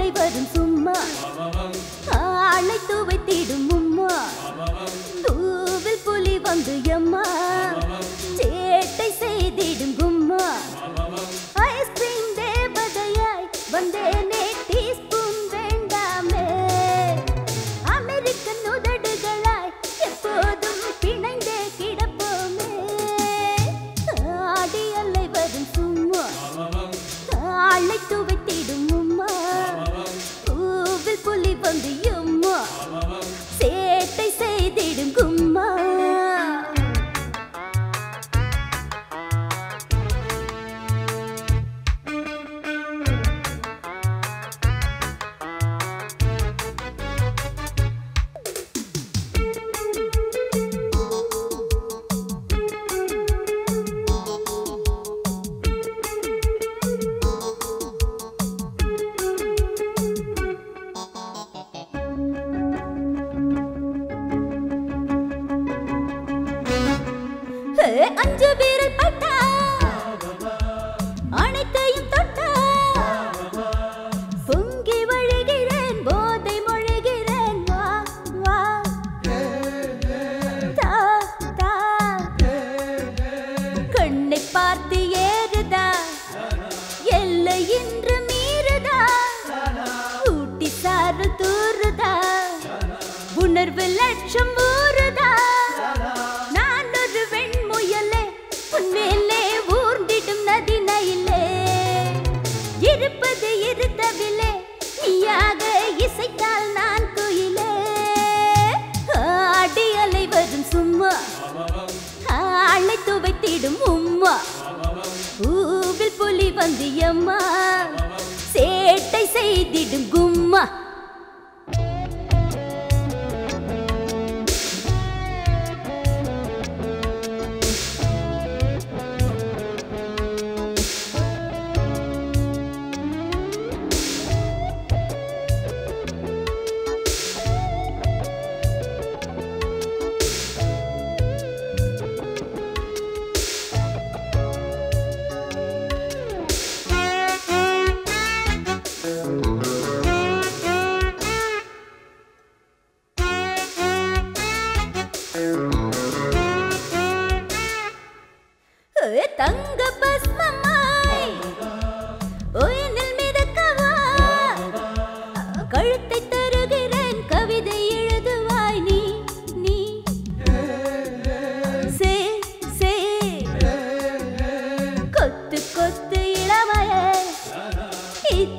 அலை வரும் சும்மா ஆளை துவைத்திடும் உம்மா தூவில் புலி வந்து எம்மா சேட்டை செய்திடும் கும்மா ஐஸ்கிரீம் தேவதையாய் வந்தேனே டீஸ்பூன் வேண்டாமே அமெரிக்கன் உதடுகளாய் எப்போதும் பிணைந்தே கிடப்போமே ஆடி அலை வரும் சும்மா ஆளை துவைத்திடும் உம்மா பூவில் புலி வந்து எம்மா சேட்டை செய்திடும் கும்மா ஹே, அஞ்சு வீரல் பட்டா அனைத்தையும் தொட்டா பொங்கி வழிகிறேன் போதை மொழிகிறேன் வா வா தா தா கண்ணை பார்த்து ஏறுதா எல்லை இன்று மீறுதா ஊட்டி சாறு தூறுதா உணர்வு லட்சம் ஊறுதா நான் ஒரு வெண்முயலே உன்மேலே ஊர்ந்திடும் நதினையிலே இருப்பது இருத்தவில்லை நீயாக இசைத்தால் நான் குயிலே ஆடி அலை வரும் சும்மா ஆளை துவைத்திடும் உம்மா பூவில் புலி வந்து எம்மா சேட்டை செய்திடும் கும்மா ஏ, தங்க பஸ்மமாய் உயிரில் மிதக்கவா கழுத்தை தருகிறேன் கவிதை எழுதுவாய் நீ நீ சே சே கொத்து கொத்து இளமையே